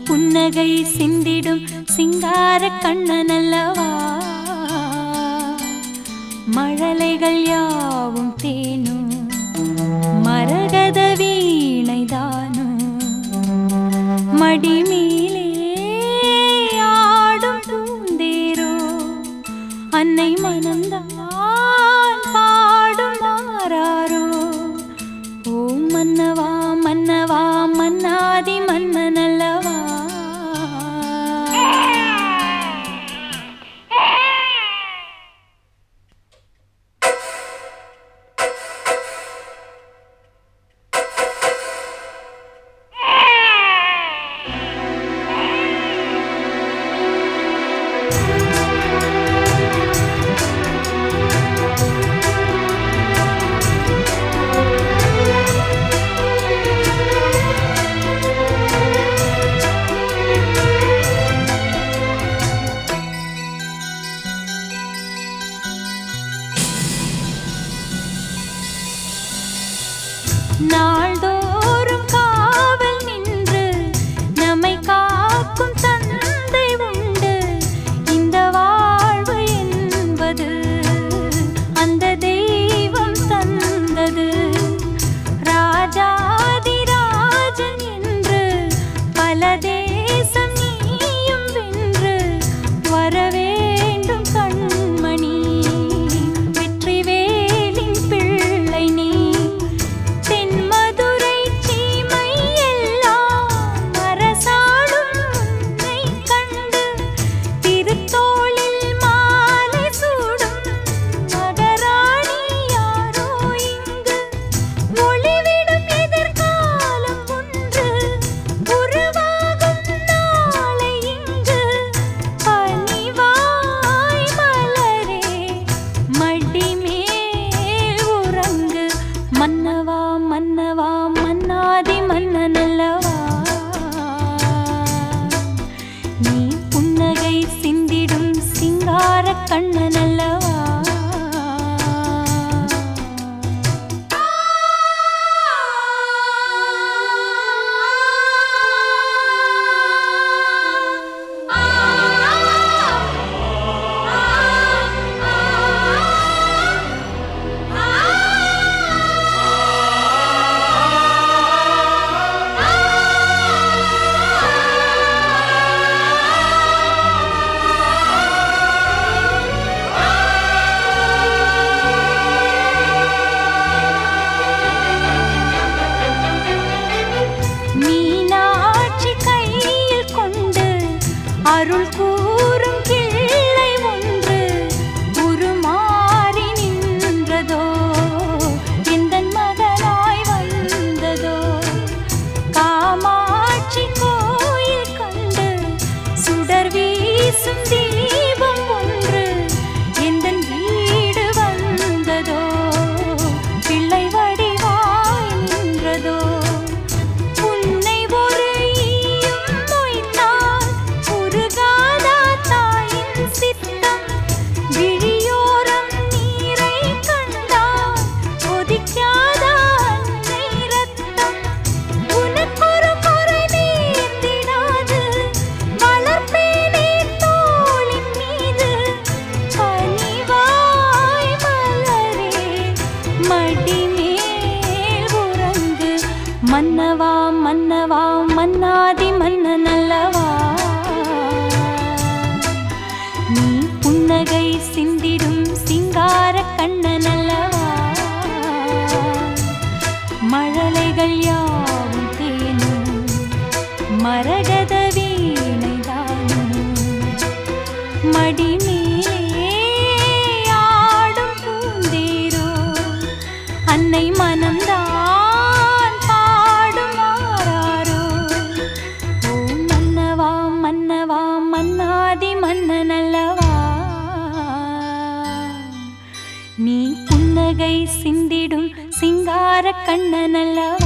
புன்னகை சிந்திடும் சிங்கார கண்ணனல்லவா மழலைகள் யாவும் தேனும் மரகத வீணைதானும் மடிமேலே ஆடும் பூந்தேரோ அன்னை மனந்தான் பாடும் மாறாரோ ஓ மன்னவா மன்னவா மன்னாதி மன்னனல்லவா நாள்தோறும் காவல் நின்று நம்மை காக்கும் தந்தை உண்டு இந்த வாழ்வு என்பது அந்த தெய்வம் தந்தது ராஜாதிராஜன் என்று பல தேசம் நீயும் வென்று வரவேண்டும் கண்மணி வெற்றிவேலின் பிள்ளை நீ தென்மதுரை சீமை எல்லாம் அரசாளும் உன்னை கண்டு திருத்தோளில் மாலை சூடும் மகராணி யாரோ இங்கு ஒளிவிடும் எதிர்காலம் ஒன்று உருவாகும் நாளை இங்கு பனிவாய் மலரே மடிமேல் உறங்கு மன்னவா மன்னவா மன்னாதி மன்னனல்லவா நீ புன்னகை சிந்திடும் சிங்கார கண்ணனல்லவா மீனாட்சி கையில் கொண்டு அருள் கூறும் கிள்ளை ஒன்று உருமாறி நின்றதோ எந்தன் மகனாய் வந்ததோ காமாட்சி கோயில் கண்டு சுடர் வீசும் தீபம் ஒன்று எந்தன் வீடு வந்ததோ பிள்ளை வடிவாய் நின்றதோ உன்னை ஒரு ஈயும் மொய்த்தால் உருகாதா தாயின் சித்தம் விழியோரம் நீரை கண்டால் கொதிக்காதா அன்னை ரத்தம் உனக்கொரு குறை நேர்ந்திடாது வளர்ப்பேனே தோளின் மீது பனிவாய் மலரே மடிமேல் உறங்கு மன்னவா மன்னவா மன்னாதி மன்னனல்லவா நீ புன்னகை சிந்திடும் சிங்கார கண்ணனல்லவா மழலைகள் யாவும் தேனும் மரகத வீணைதானும் மடிமேலே ஆடும் பூந்தேரோ அன்னை மனம்தான் பாடும் மாறாரோ ஓ மன்னவா மன்னவா மன்னாதி மன்னனல்லவா நீ புன்னகை சிந்திடும் சிங்கார கண்ணனல்லவா